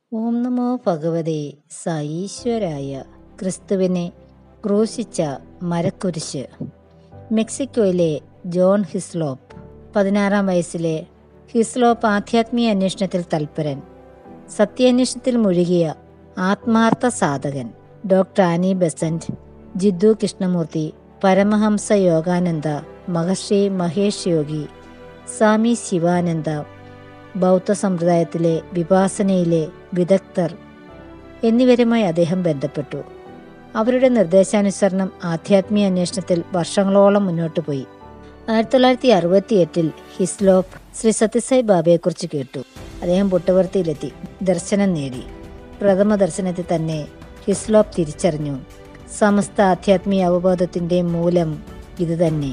ഓം നമോ ഭഗവതേ സായീശ്വരായ ക്രിസ്തുവിനെ ക്രൂശിച്ച മരക്കുരിശ് മെക്സിക്കോയിലെ ജോൺ ഹിസ്ലോപ്പ് പതിനാറാം വയസ്സിലെ ഹിസ്ലോപ്പ് ആധ്യാത്മിക അന്വേഷണത്തിൽ തൽപരൻ സത്യാന്വേഷണത്തിൽ മുഴുകിയ ആത്മാർത്ഥ സാധകൻ doctor Annie Besant Jiddu Krishnamurti Paramahansa Yogananda Maharishi Mahesh Yogi Swami Sivananda ബൗദ്ധ സമ്പ്രദായത്തിലെ വിപാസനയിലെ വിദഗ്ധർ എന്നിവരുമായി അദ്ദേഹം ബന്ധപ്പെട്ടു അവരുടെ നിർദ്ദേശാനുസരണം ആധ്യാത്മിക അന്വേഷണത്തിൽ വർഷങ്ങളോളം മുന്നോട്ട് പോയി ആയിരത്തി തൊള്ളായിരത്തി അറുപത്തി എട്ടിൽ ഹിസ്ലോപ്പ് ശ്രീ സത്യസായി ബാബയെക്കുറിച്ച് കേട്ടു അദ്ദേഹം പുട്ടവർത്തിയിലെത്തി ദർശനം നേടി പ്രഥമ ദർശനത്തിൽ തന്നെ ഹിസ്ലോപ്പ് തിരിച്ചറിഞ്ഞു സമസ്ത ആധ്യാത്മിക അവബോധത്തിന്റെ മൂലം ഇതുതന്നെ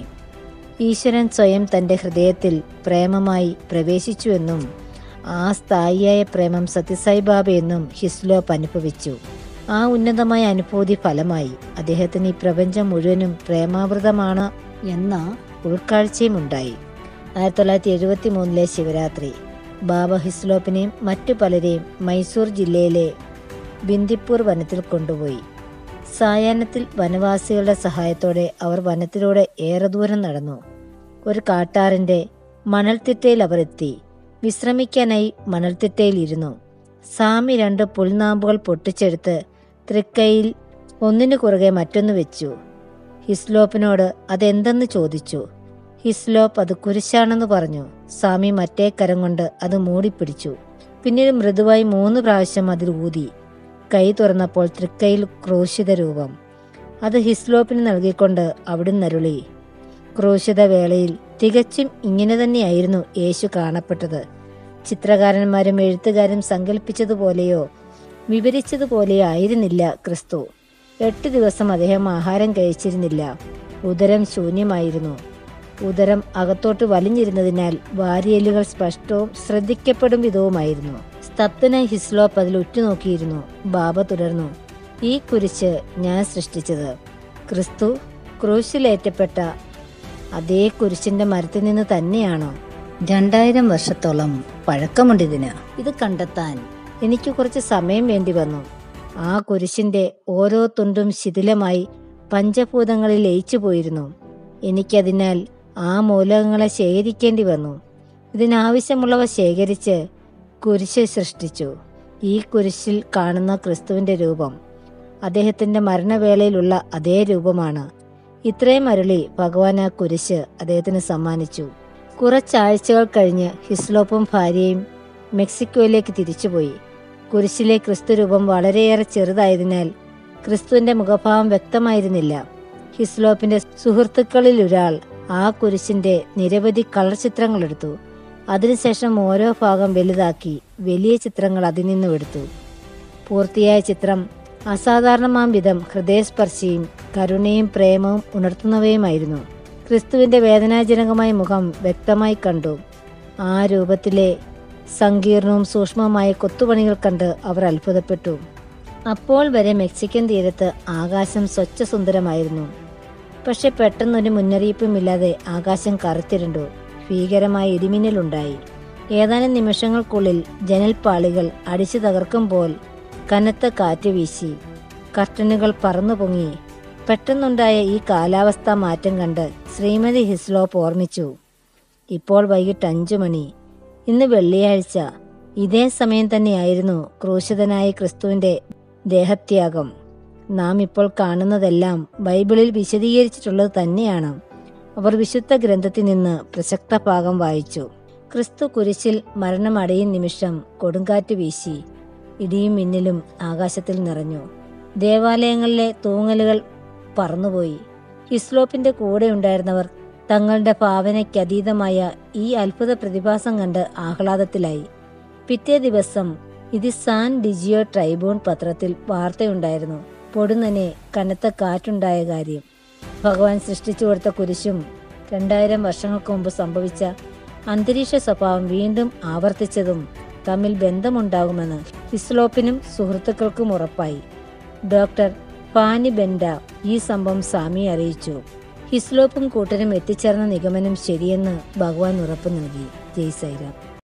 ഈശ്വരൻ സ്വയം തന്റെ ഹൃദയത്തിൽ പ്രേമമായി പ്രവേശിച്ചുവെന്നും ആ സ്ഥായിയായ പ്രേമം സത്യസായി ബാബയെന്നും ഹിസ്ലോപ്പ് അനുഭവിച്ചു ആ ഉന്നതമായ അനുഭൂതി ഫലമായി അദ്ദേഹത്തിന് ഈ പ്രപഞ്ചം മുഴുവനും പ്രേമാവൃതമാണ് എന്ന ഉൾക്കാഴ്ചയുമുണ്ടായി ആയിരത്തി തൊള്ളായിരത്തി എഴുപത്തി മൂന്നിലെ ശിവരാത്രി ബാബ ഹിസ്ലോപ്പിനെയും മറ്റു പലരെയും മൈസൂർ ജില്ലയിലെ ബിന്ദിപ്പൂർ വനത്തിൽ കൊണ്ടുപോയി സായാഹ്നത്തിൽ വനവാസികളുടെ സഹായത്തോടെ അവർ വനത്തിലൂടെ ഏറെ ദൂരം നടന്നു ഒരു കാട്ടാറിന്റെ മണൽത്തിട്ടയിൽ അവർ എത്തി വിശ്രമിക്കാനായി മണൽത്തിട്ടയിൽ ഇരുന്നു സാമി രണ്ട് പുൽനാമ്പുകൾ പൊട്ടിച്ചെടുത്ത് തൃക്കൈയിൽ ഒന്നിനു കുറുകെ മറ്റൊന്ന് വെച്ചു ഹിസ്ലോപ്പിനോട് അതെന്തെന്ന് ചോദിച്ചു ഹിസ്ലോപ്പ് അത് കുരിശാണെന്ന് പറഞ്ഞു സ്വാമി മറ്റേ കരം കൊണ്ട് അത് മൂടിപ്പിടിച്ചു പിന്നീട് മൃദുവായി മൂന്ന് പ്രാവശ്യം അതിൽ ഊതി കൈ തുറന്നപ്പോൾ തൃക്കൈയിൽ ക്രൂശിത രൂപം അത് ഹിസ്ലോപ്പിന് നൽകിക്കൊണ്ട് അവിടുന്ന് അരുളി ക്രൂശിത വേളയിൽ തികച്ചും ഇങ്ങനെ തന്നെയായിരുന്നു യേശു കാണപ്പെട്ടത് ചിത്രകാരന്മാരും എഴുത്തുകാരും സങ്കല്പിച്ചതുപോലെയോ വിവരിച്ചതുപോലെയോ ആയിരുന്നില്ല ക്രിസ്തു എട്ട് ദിവസം അദ്ദേഹം ആഹാരം കഴിച്ചിരുന്നില്ല ഉദരം ശൂന്യമായിരുന്നു ഉദരം അകത്തോട്ട് വലിഞ്ഞിരുന്നതിനാൽ വാരിയലുകൾ സ്പഷ്ടവും ശ്രദ്ധിക്കപ്പെടും വിധവുമായിരുന്നു സ്തബ്ധനായി ഹിസ്ലോപ്പ് അതിൽ ഉറ്റുനോക്കിയിരുന്നു ബാബ തുടർന്നു ഈ കുരിശ് ഞാൻ സൃഷ്ടിച്ചത് ക്രിസ്തു ക്രൂശിലേറ്റപ്പെട്ട അതേ കുരിശിന്റെ മരത്തിൽ നിന്ന് തന്നെയാണോ രണ്ടായിരം വർഷത്തോളം പഴക്കമുണ്ടിതിന് ഇത് കണ്ടെത്താൻ എനിക്ക് കുറച്ച് സമയം വേണ്ടി വന്നു ആ കുരിശിന്റെ ഓരോ തുണ്ടും ശിഥിലമായി പഞ്ചഭൂതങ്ങളിൽ ലയിച്ചു പോയിരുന്നു എനിക്കതിനാൽ ആ മൂലകങ്ങളെ ശേഖരിക്കേണ്ടി വന്നു ഇതിനാവശ്യമുള്ളവ ശേഖരിച്ച് കുരിശ് സൃഷ്ടിച്ചു ഈ കുരിശിൽ കാണുന്ന ക്രിസ്തുവിന്റെ രൂപം അദ്ദേഹത്തിന്റെ മരണവേളയിലുള്ള അതേ രൂപമാണ് ഇത്രയും അരുളി ഭഗവാൻ ആ കുരിശ് അദ്ദേഹത്തിന് സമ്മാനിച്ചു കുറച്ചാഴ്ചകൾ കഴിഞ്ഞ് ഹിസ്ലോപ്പും ഭാര്യയും മെക്സിക്കോയിലേക്ക് തിരിച്ചുപോയി കുരിശിലെ ക്രിസ്തു രൂപം വളരെയേറെ ചെറുതായതിനാൽ ക്രിസ്തുവിന്റെ മുഖഭാവം വ്യക്തമായിരുന്നില്ല ഹിസ്ലോപ്പിന്റെ സുഹൃത്തുക്കളിൽ ഒരാൾ ആ കുരിശിന്റെ നിരവധി കളർ ചിത്രങ്ങൾ എടുത്തു അതിനുശേഷം ഓരോ ഭാഗം വലുതാക്കി വലിയ ചിത്രങ്ങൾ അതിൽ നിന്നും എടുത്തു പൂർത്തിയായ ചിത്രം അസാധാരണമാം വിധം ഹൃദയസ്പർശിയും കരുണയും പ്രേമവും ഉണർത്തുന്നവയുമായിരുന്നു ക്രിസ്തുവിന്റെ വേദനാജനകമായ മുഖം വ്യക്തമായി കണ്ടു ആ രൂപത്തിലെ സങ്കീർണവും സൂക്ഷ്മവുമായ കൊത്തുപണികൾ കണ്ട് അവർ അത്ഭുതപ്പെട്ടു അപ്പോൾ വരെ മെക്സിക്കൻ തീരത്ത് ആകാശം സ്വച്ഛസുന്ദരമായിരുന്നു പക്ഷെ പെട്ടെന്നൊരു മുന്നറിയിപ്പുമില്ലാതെ ആകാശം കറുത്തിരുണ്ടു ഭീകരമായ ഇടിമിന്നലുണ്ടായി ഏതാനും നിമിഷങ്ങൾക്കുള്ളിൽ ജനൽപ്പാളികൾ അടിച്ചു തകർക്കുമ്പോൾ കനത്ത കാറ്റ് വീശി കർട്ടനുകൾ പറന്നു പൊങ്ങി പെട്ടെന്നുണ്ടായ ഈ കാലാവസ്ഥാ മാറ്റം കണ്ട് ശ്രീമതി ഹിസ്ലോപ്പ് ഓർമ്മിച്ചു ഇപ്പോൾ വൈകിട്ട് അഞ്ചു മണി ഇന്ന് വെള്ളിയാഴ്ച ഇതേ സമയം തന്നെയായിരുന്നു ക്രൂശിതനായ ക്രിസ്തുവിന്റെ ദേഹത്യാഗം നാം ഇപ്പോൾ കാണുന്നതെല്ലാം ബൈബിളിൽ വിശദീകരിച്ചിട്ടുള്ളത് തന്നെയാണ് അവർ വിശുദ്ധ ഗ്രന്ഥത്തിൽ നിന്ന് പ്രസക്ത ഭാഗം വായിച്ചു ക്രിസ്തു കുരിശിൽ മരണമടയും നിമിഷം കൊടുങ്കാറ്റ് വീശി ഇടിയും മിന്നലും ആകാശത്തിൽ നിറഞ്ഞു ദേവാലയങ്ങളിലെ തൂങ്ങലുകൾ പറന്നുപോയി ഹിസ്ലോപ്പിന്റെ കൂടെ ഉണ്ടായിരുന്നവർ തങ്ങളുടെ ഭാവനയ്ക്കതീതമായ ഈ അത്ഭുത പ്രതിഭാസം കണ്ട് ആഹ്ലാദത്തിലായി പിറ്റേ ദിവസം ഇത് സാൻ ഡിജിയോ ട്രൈബൂൺ പത്രത്തിൽ വാർത്തയുണ്ടായിരുന്നു പൊടുന്നനെ കനത്ത കാറ്റുണ്ടായ കാര്യം ഭഗവാൻ സൃഷ്ടിച്ചു കൊടുത്ത കുരിശും രണ്ടായിരം വർഷങ്ങൾക്ക് മുമ്പ് സംഭവിച്ച അന്തരീക്ഷ സ്വഭാവം വീണ്ടും ആവർത്തിച്ചതും തമ്മിൽ ബന്ധമുണ്ടാകുമെന്ന് ഹിസ്ലോപ്പിനും സുഹൃത്തുക്കൾക്കും ഉറപ്പായി ഡോക്ടർ പാനി ബെൻഡ ഈ സംഭവം സ്വാമിയെ അറിയിച്ചു ഹിസ്ലോപ്പും കൂട്ടരും എത്തിച്ചേർന്ന നിഗമനം ശരിയെന്ന് ഭഗവാൻ ഉറപ്പു നൽകി ജയ് സൈറാം